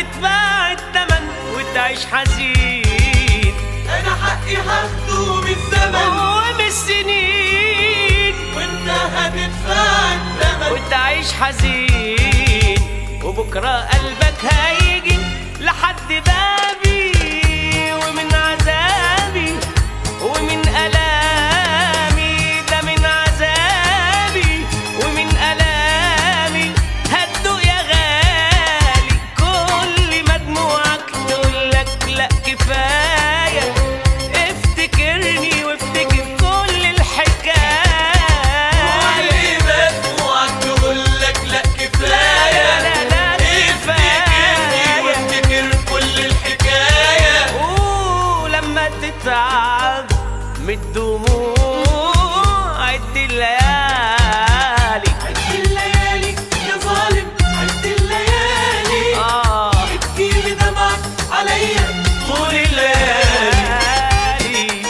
هتدفع التمن وتعيش حزين انا حقي هاخده من الزمن ومن السنين وانت هتدفع الثمن وتعيش حزين وبكرة قلبك هيجي لحد بابي ومن عذابي ومن ألامي ده من عذابي ومن ألامي هتدوق يا غالي كل ما دموعك تقولك لا كفاية افتكرني وافتكر كل الحكاية وعلي ما دموعك تقولك لا كفاية لا لا افتكرني كفاية وافتكر كل الحكاية ولما تتعب من الدموع عد الليالي عد الليالي يا ظالم عد الليالي آه اديلي دمعك عليا طول الليالي الليالي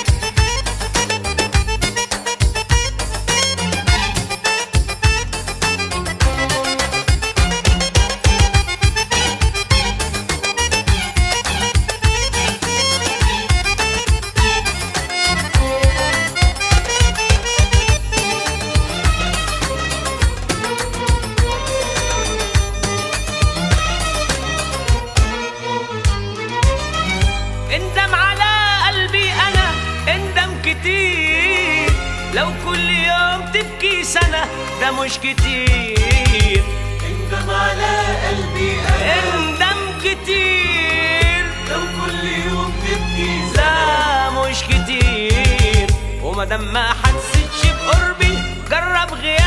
اندم على قلبي انا اندم كتير لو كل يوم تبكي سنة ده مش كتير اندم على قلبي انا اندم كتير لو كل يوم تبكي لا مش كتير ومادام ما حسيتش بقربي جرب غيابي